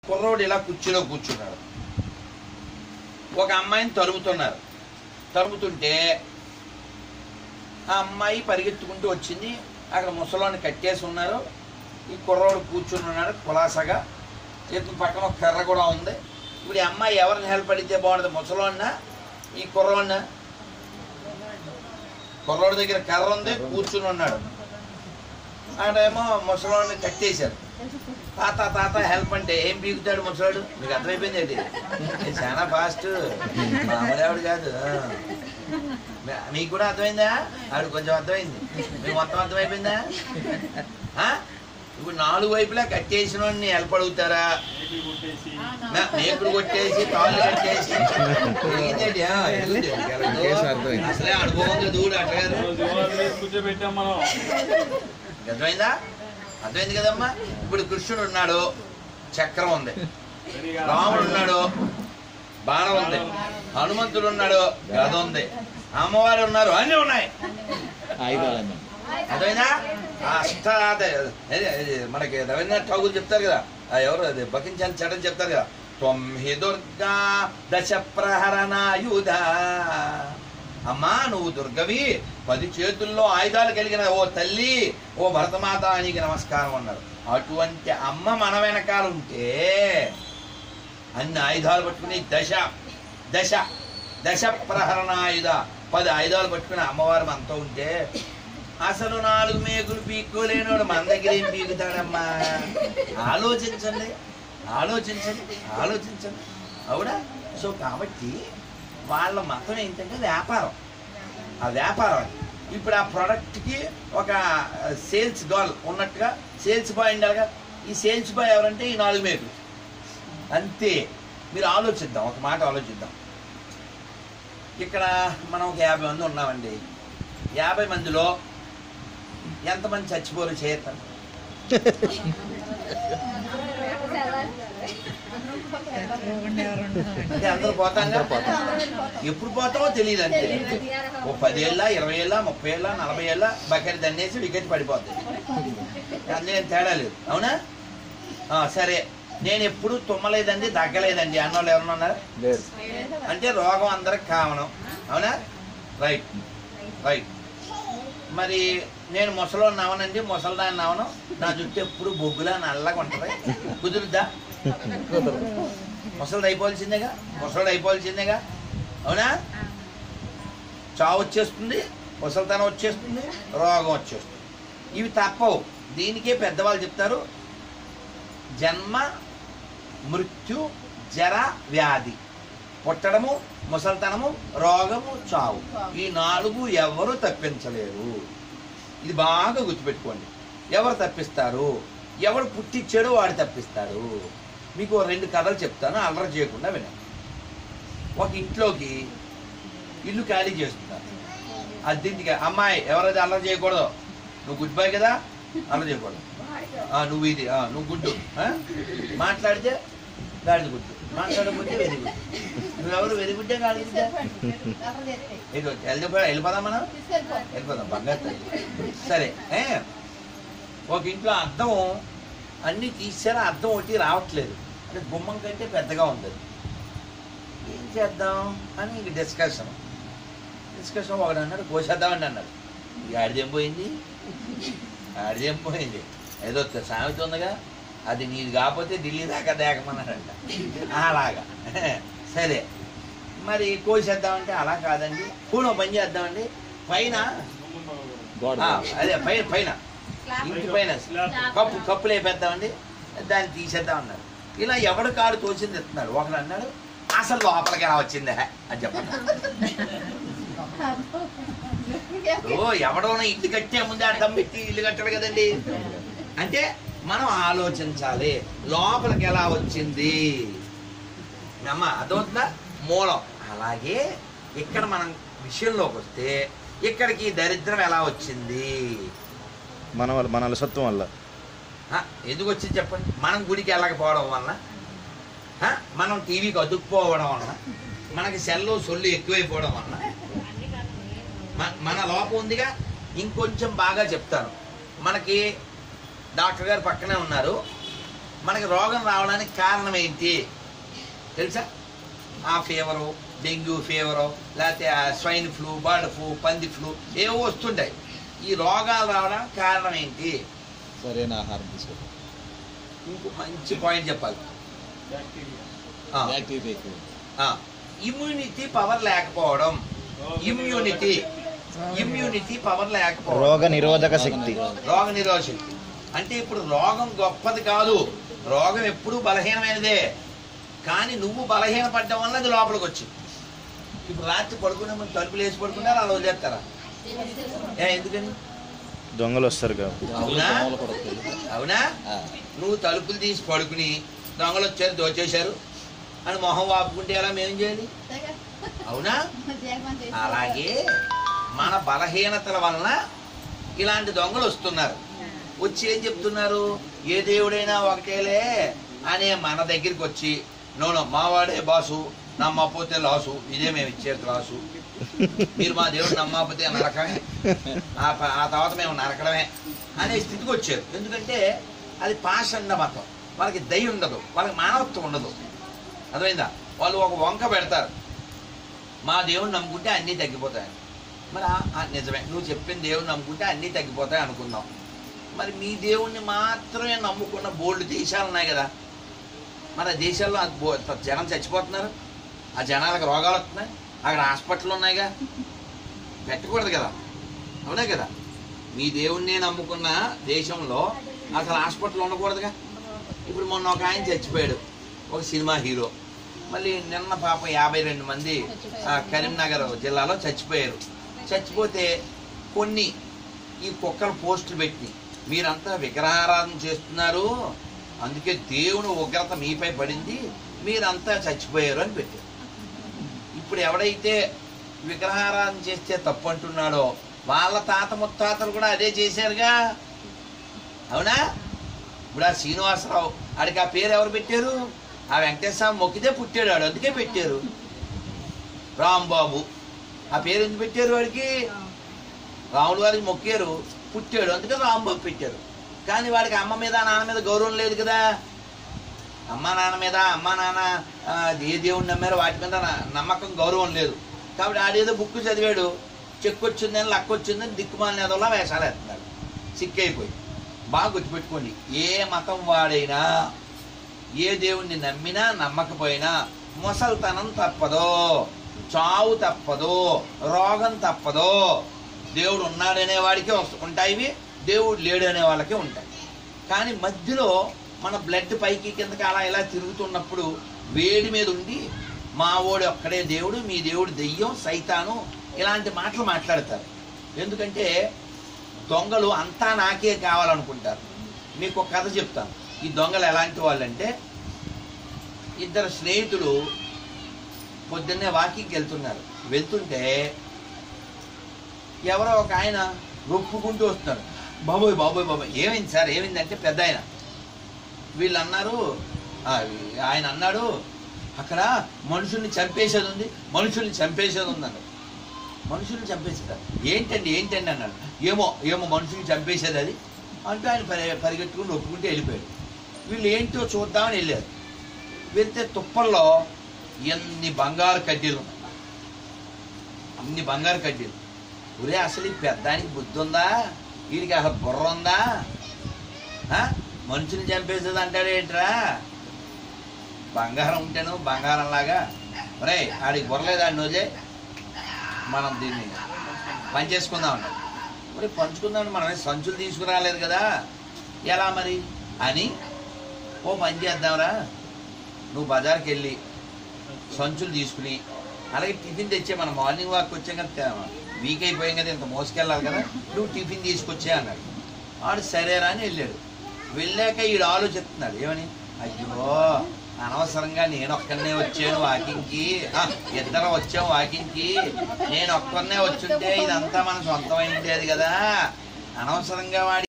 కుర్రోడు ఇలా కుర్చీలో కూర్చున్నాడు ఒక అమ్మాయిని తరుముతున్నారు తరుముతుంటే ఆ అమ్మాయి పరిగెత్తుకుంటూ వచ్చింది అక్కడ ముసలోని కట్టేసి ఉన్నారు ఈ కుర్రోడు కూర్చుని ఉన్నాడు కులాసగా చేతి పక్కన ఒక కర్ర కూడా ఉంది ఇప్పుడు ఈ అమ్మాయి ఎవరిని హెల్ప్ అడిగితే బాగుంటుంది ముసలోన్న ఈ కుర్రోన్న కుర్రోడి దగ్గర కర్ర ఉంది కూర్చుని ఉన్నాడు ఆడేమో ముసలోడిని కట్టేశారు తాత తాత హెల్ప్ అంటే ఏం పీకుతాడు ముసలాడు మీకు అర్థమైపోయింది ఏంటి ఇది చాలా ఫాస్ట్ మామూలు కాదు ఆ. మీ- మీకు కూడా అర్థమైందా ఆవిడ కొంచెం అర్థమైంది మీకు మొత్తం అర్థమైపోయిందా ఆ? ఇప్పుడు నాలుగు వైపులా కట్టేసిన వాడిని హెల్ప్ అడుగుతారా నా- మేకుడు కొట్టేసి తాళ్ళు కట్టేసి ఏంటండి? ఆ, ఎదుగుది. కేసు అర్థమైంది. అసలే అనుభవం దూడు అట్లా కూర్చోబెట్టాం మనం అర్థమైందా అర్థమైంది కదమ్మా ఇప్పుడు కృష్ణుడు ఉన్నాడు చక్రం ఉంది రాముడు ఉన్నాడు బాణం ఉంది హనుమంతుడు ఉన్నాడు గద ఉంది అమ్మవారు ఉన్నారు అన్నీ ఉన్నాయి ఆయుధాలన్నీ అర్థమైందా ఆ అష్ట అదే, అదే, అదే, మనకి రవీంద్రనాథ్ ఠాగూర్ చెప్తారు కదా ఆ ఎవరు అది బకించాలి చటం చెప్తారు కదా తొమ్మిది దుర్గా దశ ప్రహరణాయుధ అమ్మా నువ్వు దుర్గవి పది చేతుల్లో ఆయుధాలు కలిగిన ఓ తల్లి ఓ భరతమాత నీకు నమస్కారం అన్నారు అటువంటి అమ్మ మన వెనకాల ఉంటే అన్ని ఆయుధాలు పట్టుకుని దశ దశ దశ ప్రహరణాయుధ పది ఆయుధాలు పట్టుకుని అమ్మవారు మనతో ఉంటే అసలు నాలుగు మేకులు పీక్కోలేనోడు మన దగ్గర ఏం పీకుతాడమ్మా ఆలోచించండి ఆలోచించండి ఆలోచించండి అవునా సో కాబట్టి వాళ్ళ మతం ఏంటంటే వ్యాపారం ఆ వ్యాపారం అది ఇప్పుడు ఆ ప్రోడక్ట్కి ఒక సేల్స్ గర్ల్ ఉన్నట్టుగా సేల్స్ బాయ్ ఉండాలిగా ఈ సేల్స్ బాయ్ ఎవరంటే ఈ నాలుగు మేకులు అంతే మీరు ఆలోచిద్దాం ఒక మాట ఆలోచిద్దాం ఇక్కడ మనం ఒక యాభై మంది ఉన్నామండి యాభై మందిలో ఎంతమంది చచ్చిపోరు చేస్తాను అంటే అందరూ పోతాంగా ఎప్పుడు పోతామో తెలియదు అంతే ఓ పదేళ్ళ ఇరవై ఏళ్ళ ముప్పై ఏళ్ళ నలభై ఏళ్ళ బకెట్ దండేసి వికెట్ పడిపోతుంది అందులో తేడా లేదు అవునా ఆ, సరే నేను ఎప్పుడు తుమ్మలేదండి దగ్గలేదండి అన్నోళ్ళు ఎవరన్నా ఉన్నారా లేదు అంటే రోగం అందరికి కావడం అవునా రైట్ రైట్ మరి నేను ముసలోని నవనండి ముసలిదాన్ని నవను నా జుట్టు ఎప్పుడు బొగ్గులా నల్లగా ఉంటుంది కుదురుద్దా ముసలిది అయిపోవాల్సిందేగా ముసలిది అయిపోవాల్సిందేగా అవునా చావు వచ్చేస్తుంది ముసలితనం వచ్చేస్తుంది రోగం వచ్చేస్తుంది ఇవి తప్పవు దీనికే పెద్దవాళ్ళు చెప్తారు జన్మ మృత్యు జర వ్యాధి పుట్టడము ముసల్తనము రోగము చావు ఈ నాలుగు ఎవరు తప్పించలేరు ఇది బాగా గుర్తుపెట్టుకోండి ఎవరు తప్పిస్తారు ఎవరు పుట్టించాడో వాడు తప్పిస్తాడు మీకు ఓ రెండు కథలు చెప్తాను అల్లరి చేయకుండా వినండి ఒక ఇంట్లోకి ఇల్లు ఖాళీ చేస్తున్నారు అద్దెంటికి అమ్మాయి ఎవరైతే అల్లరి చేయకూడదు నువ్వు గుడ్ బై కదా అల్లరి చేయకూడదు ఆ, నువ్వు ఇది ఆ, నువ్వు గుడ్డు ఆ? మాట్లాడితే గాడిద గుడ్డు మాట్లాడకపోతే వెరీ గుడ్ నువ్వెవరు వెరీ గుడ్డే గాడిద ఇటు వెళ్ళిపో వెళ్ళిపోదాం మనం వెళ్ళిపోదాం బంగారు తల్లి. సరే ఏ ఒక ఇంట్లో అద్దం అన్నీ తీసారా అద్దం ఒకటి రావట్లేదు అంటే గుమ్మం కంటే పెద్దగా ఉంది అది. ఏం చేద్దాం అని ఇంక డిస్కషన్ డిస్కషన్ ఒకడు అన్నాడు కోసేద్దామండి అన్నాడు ఇక ఆడిదేం పోయింది ఆడిదేం పోయింది ఏదో సామెత ఉందిగా అది నీది కాకపోతే ఢిల్లీ దాకా దేకమన్నాడంట అలాగా సరే మరి కోసేద్దామంటే అలా కాదండి పూలో పని చేద్దామండి పైన గోడ ఆ, అదే పైన పైన ఇంటి పైన కప్పు కప్పులు వేపేద్దామండి దాన్ని తీసేద్దాం అన్నాడు ఇలా ఎవడు కాడు తోచింది ఎత్తున్నాడు ఒకడు అన్నాడు అసలు లోపలికి ఎలా వచ్చిందే అని చెప్పండి ఓ ఎవడోనో ఇల్లు కట్టే ముందే అడ్డం పెట్టి ఇల్లు కట్టాడు కదండి అంటే మనం ఆలోచించాలి లోపలికి ఎలా వచ్చింది అమ్మ అదవుతుందా మూలం అలాగే ఇక్కడ మనం విషయంలోకి వస్తే ఇక్కడికి ఈ దరిద్రం ఎలా వచ్చింది మన వల్ల మన అలసత్వం వల్ల ఆ, ఎందుకు వచ్చింది చెప్పండి మనం గుడికి వెళ్ళకపోవడం వలన ఆ, మనం టీవీకి అతుక్కుపోవడం వలన మనకి సెల్లు సొల్లు ఎక్కువైపోవడం వలన మ- మన లోపం ఉందిగా ఇంకొంచెం బాగా చెప్తాను మనకి డాక్టర్ గారు పక్కనే ఉన్నారు మనకి రోగం రావడానికి కారణం ఏంటి తెలుసా ఆ ఫీవరు డెంగ్యూ ఫీవరు లేకపోతే ఆ స్వైన్ ఫ్లూ బర్డ్ ఫ్లూ పంది ఫ్లూ ఏవో వస్తుంటాయి ఈ రోగాలు రావడానికి కారణం ఏంటి సరైన ఆహారం తీసుకో ఇంకో మంచి పాయింట్ చెప్పాలి బ్యాక్టీరియా ఆ, బ్యాక్టీరియా ఎక్కువ ఆ, ఇమ్యూనిటీ పవర్ లేకపోవడం ఇమ్యూనిటీ ఇమ్యూనిటీ పవర్ లేకపోవడం రోగ నిరోధక శక్తి రోగ నిరోధ శక్తి అంటే ఇప్పుడు రోగం గొప్పది కాదు రోగం ఎప్పుడూ బలహీనమైనదే కానీ నువ్వు బలహీనపడ్డం వల్ల అది లోపలికి వచ్చింది ఇప్పుడు రాత్రి పడుకునే ముందు తలుపులు వేసి పడుకున్నారా అలా వదిలేస్తారా ఏ ఎందుకని దొంగలు వస్తారు కాబట్టి అవునా? దోమలు కూడా వస్తాయి. అవునా ఆ, నువ్వు తలుపులు తీసి పడుకుని దొంగలు వచ్చారు దోచేశారు అని మొహం వాపుకుంటే ఎలా మేం చేయాలి అవునా అలాగే మన బలహీనతల వలన ఇలాంటి దొంగలు వస్తున్నారు వచ్చి ఏం చెప్తున్నారు ఏ దేవుడైనా ఒకటేలే అనే మన దగ్గరికి వచ్చి నోను మావాడే బాసు నమ్మకపోతే లాసు ఇదే మేము ఇచ్చే క్లాసు మీరు మా దేవుడు నమ్మకపోతే నరకమే ఆ ప- ఆ తర్వాత మేము నరకడమే అనే స్థితికి వచ్చారు ఎందుకంటే అది పాషండ మతం వాళ్ళకి దయ ఉండదు వాళ్ళకి మానవత్వం ఉండదు అర్థమైందా వాళ్ళు ఒక వంక పెడతారు మా దేవుని నమ్ముకుంటే అన్నీ తగ్గిపోతాయి మరి ఆ- ఆ నిజమే నువ్వు చెప్పిన దేవుని నమ్ముకుంటే అన్నీ తగ్గిపోతాయి అనుకుందాం మరి మీ దేవుణ్ణి మాత్రమే నమ్ముకున్న బోల్డ్ దేశాలు ఉన్నాయి కదా మరి ఆ దేశాల్లో ఆ బో- జనం చచ్చిపోతున్నారు ఆ జనాలకు రోగాలు వస్తున్నాయి అక్కడ హాస్పిటల్ ఉన్నాయిగా పెట్టకూడదు కదా అవునా కదా మీ దేవుణ్ణి నమ్ముకున్న దేశంలో అసలు హాస్పిటల్ ఉండకూడదుగా ఇప్పుడు మొన్న ఒక ఆయన చచ్చిపోయాడు ఒక సినిమా హీరో మళ్ళీ నిన్న పాప యాభై రెండు మంది ఆ, కరీంనగర్ జిల్లాలో చచ్చిపోయారు చచ్చిపోతే కొన్ని ఈ కుక్కలు పోస్టులు పెట్టి మీరంతా విగ్రహారాధన చేస్తున్నారు అందుకే దేవుని ఉగ్రత మీపై పడింది మీరంతా చచ్చిపోయారు అని పెట్టారు ఇప్పుడు ఎవడైతే విగ్రహారాధన చేస్తే తప్పు అంటున్నాడో వాళ్ళ తాత ముత్తాతలు కూడా అదే చేశారుగా అవునా ఇప్పుడు ఆ శ్రీనివాసరావు ఆడికి ఆ పేరు ఎవరు పెట్టారు ఆ వెంకటేశ్వర మొక్కితే పుట్టాడు వాడు అందుకే పెట్టారు రాంబాబు ఆ పేరు ఎందుకు పెట్టారు వాడికి రాములు వారికి మొక్కారు పుట్టాడు అందుకే రాంబాబు పెట్టారు కానీ వాడికి అమ్మ మీద నాన్న మీద గౌరవం లేదు కదా అమ్మ నాన్న మీద అమ్మ నాన్న ఆ, ఏ దేవుడిని నమ్మారో వాటి మీద నా- నమ్మకం గౌరవం లేదు కాబట్టి ఆడేదో బుక్ చదివాడు చెక్ వచ్చిందని లక్క వచ్చిందని దిక్కుమాలిన ఏదోలా వేషాలు వేస్తున్నాడు సిక్కైపోయి బాగా గుర్తుపెట్టుకోండి ఏ మతం వాడైనా ఏ దేవుణ్ణి నమ్మినా నమ్మకపోయినా ముసల్తనం తప్పదో చావు తప్పదో రోగం తప్పదో దేవుడు ఉన్నాడనే వాడికి వస్తు- ఉంటాయి ఇవి, దేవుడు లేడు అనే వాళ్ళకి ఉంటాయి కానీ మధ్యలో మన బ్లడ్ పైకి కిందకి అలా ఇలా తిరుగుతున్నప్పుడు వేడి మీద ఉండి మా ఓడి ఒక్కడే దేవుడు మీ దేవుడు దెయ్యం సైతాను ఇలాంటి మాటలు మాట్లాడతారు ఎందుకంటే దొంగలు అంతా నాకే కావాలనుకుంటారు మీకు ఒక కథ చెప్తాను ఈ దొంగలు ఎలాంటి వాళ్ళంటే ఇద్దరు స్నేహితులు పొద్దున్నే వాకింగ్కి వెళ్తున్నారు వెళ్తుంటే ఎవరో ఒక ఆయన రొప్పుకుంటూ వస్తున్నారు బాబోయ్ బాబోయ్ బాబోయ్ ఏమైంది సార్ ఏమైందంటే పెద్ద ఆయన వీళ్ళు అన్నారు ఆ, ఆయన అన్నాడు అక్కడ మనుషుల్ని చంపేసేది ఉంది మనుషుల్ని చంపేసేది ఉంది అన్నాడు మనుషుల్ని చంపేసేదా ఏంటండి ఏంటండి అన్నాడు ఏమో ఏమో మనుషుల్ని చంపేసేది అది అంటూ ఆయన పరి పరిగెట్టుకుని ఒప్పుకుంటే వెళ్ళిపోయాడు వీళ్ళు ఏంటో చూద్దామని వెళ్ళారు వెళ్తే తుప్పల్లో ఎన్ని బంగారు కడ్డీలు ఉన్నాయి అన్ని బంగారు కడ్డీలు ఒరే అసలు ఈ పెద్దానికి బుద్ధి ఉందా వీడికి అసలు బుర్ర ఉందా ఆ? మనుషుని చంపేసేది అంటాడు ఏంట్రా బంగారం ఉంటేను బంగారం లాగా ఒరే ఆడికి బుర్రలేదు ఆడిని వదిలే మనం దీన్ని పని చేసుకుందాం అన్నాడు మరి పంచుకుందాం మనం ఏం సంచులు తీసుకురాలేదు కదా ఎలా మరి అని ఓ పని చేద్దాంరా నువ్వు బజార్కి వెళ్ళి సంచులు తీసుకుని అలాగే టిఫిన్ తెచ్చే మనం మార్నింగ్ వాక్ వచ్చాం కదా వీక్ అయిపోయాం కదా ఇంత మోసుకెళ్ళాలి కదా నువ్వు టిఫిన్ తీసుకొచ్చే అన్నాడు వాడు సరేరా అని వెళ్ళాడు వెళ్ళాక ఈడు ఆలోచిస్తున్నాడు ఏమని అయ్యో అనవసరంగా నేను ఒక్కనే వచ్చాను వాకింగ్కి ఆ, ఇద్దరం వచ్చాం వాకింగ్కి నేను ఒక్కనే వచ్చుంటే ఇదంతా మన సొంతమై ఉండేది కదా అనవసరంగా వాడి